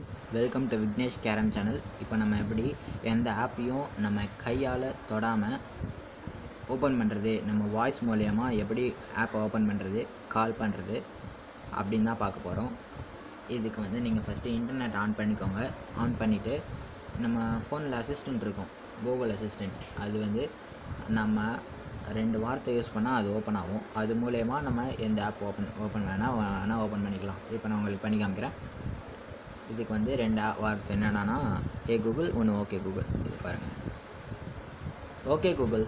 Friends welcome to Vignesh carrom channel இப்போ நம்ம எப்படி எந்த ஆப்பையும் நம்ம கையால் தொடாமல் ஓப்பன் பண்ணுறது நம்ம வாய்ஸ் மூலயமா எப்படி ஆப்பை ஓப்பன் பண்ணுறது கால் பண்ணுறது அப்படின்னு தான் பார்க்க போகிறோம் இதுக்கு வந்து நீங்கள் ஃபஸ்ட்டு இன்டர்நெட் ஆன் பண்ணிக்கோங்க ஆன் பண்ணிவிட்டு நம்ம ஃபோனில் அசிஸ்டண்ட் இருக்கும் கூகுள் அசிஸ்டண்ட் அது வந்து நம்ம ரெண்டு வார்த்தை யூஸ் பண்ணால் அது ஓப்பன் ஆகும் அது மூலயமா நம்ம எந்த ஆப் ஓப்பன் ஓப்பன் வேணால் வேணால் ஓப்பன் பண்ணிக்கலாம் இப்போ நான் உங்களுக்கு பண்ணி காமிக்கிறேன் இதுக்கு வந்து ரெண்டு ஆ- வார்த்தை என்னென்னா ஏ கூகுள் ஒன்று ஓகே கூகுள் இது பாருங்கள் okay Google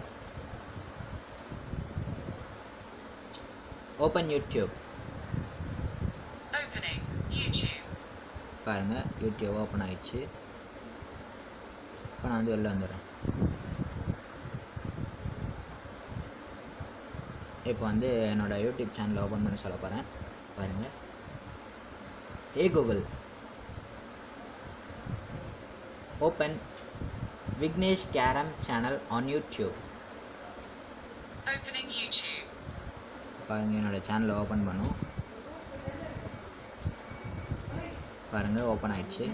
open YouTube Opening YouTube. பாருங்கள் யூடியூப் ஓப்பன் ஆயிடுச்சு இப்போ நான் வந்து வெளில வந்துடுறேன் இப்போ வந்து என்னோடய யூடியூப் சேனலை ஓப்பன் பண்ண சொல்ல போகிறேன் பாருங்கள் hey Google open Vignesh carrom channel on YouTube Opening YouTube. பாருங்கள் என்னோடய சேனலை ஓப்பன் பண்ணும் பாருங்கள் ஓப்பன் ஆயிடுச்சு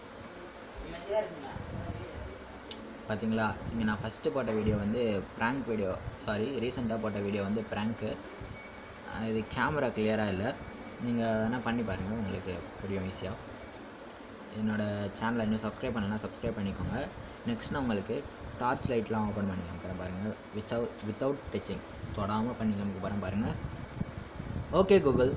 பார்த்தீங்களா இங்கே நான் ஃபஸ்ட்டு போட்ட வீடியோ வந்து ப்ராங்க் வீடியோ சாரி ரீசெண்டாக போட்ட வீடியோ வந்து ப்ராங்க்கு இது கேமரா கிளியராக இல்லை நீங்கள் வேணால் பண்ணி பாருங்கள் உங்களுக்கு புரியும் ஈஸியாக என்னோடய சேனலை இன்னும் சப்ஸ்கிரைப் பண்ணலன்னா சப்ஸ்கிரைப் பண்ணிக்கோங்க நெக்ஸ்ட் நான் உங்களுக்கு டார்ச் லைட்லாம் ஓப்பன் பண்ணி காமிக்கிறேன் பாருங்கள் வித்தவுட் வித்தவுட் டச்சிங் தொடாமல் பண்ணி காமிக்க போகிறேன் பாருங்கள் okay Google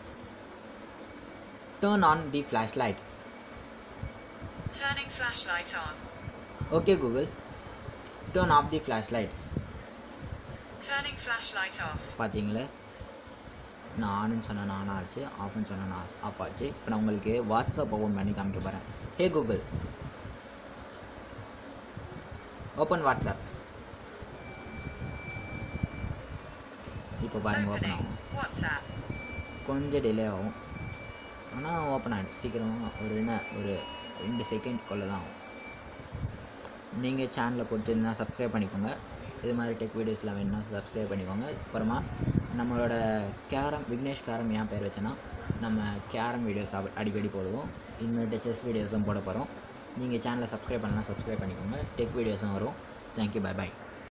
turn on the flashlight Turning flashlight on. Okay Google turn off the flashlight Turning flashlight off. பார்த்தீங்களே நான் ஆனுன்னு சொன்னேன் நான் ஆச்சு ஆஃப்னு சொன்னேன் நான் ஆஃப் ஆச்சு இப்போ நான் உங்களுக்கு வாட்ஸ்அப் ஓப்பன் பண்ணி காமிக்க போகிறேன் ஹே கூகுள் ஓப்பன் வாட்ஸ்அப் இப்போ பாருங்கள் ஓப்பன் Opening ஆகும் WhatsApp. கொஞ்சம் டிலே ஆகும் ஆனால் ஓப்பன் ஆகிடுச்சு சீக்கிரமாக ஒரு என்ன ஒரு ரெண்டு செகண்ட்குள்ளே தான் ஆகும் நீங்கள் சேனலை பொறுத்துன்னா சப்ஸ்கிரைப் பண்ணிக்கோங்க இது மாதிரி டெக் வீடியோஸ்லாம் வேணும்னா சப்ஸ்கிரைப் பண்ணிக்கோங்க அப்புறமா நம்மளோட கேரம் விக்னேஷ் கேரம் ஏன் பேர் வச்சேன்னா நம்ம கேரம் வீடியோஸ் அடிக்கடி போடுவோம் இனிமேட்டு செஸ் வீடியோஸும் போட போகிறோம் நீங்கள் சேனலை சப்ஸ்கிரைப் பண்ணலாம் சப்ஸ்கிரைப் பண்ணிக்கோங்க டெக் வீடியோஸும் வரும் தேங்க்யூ பை பை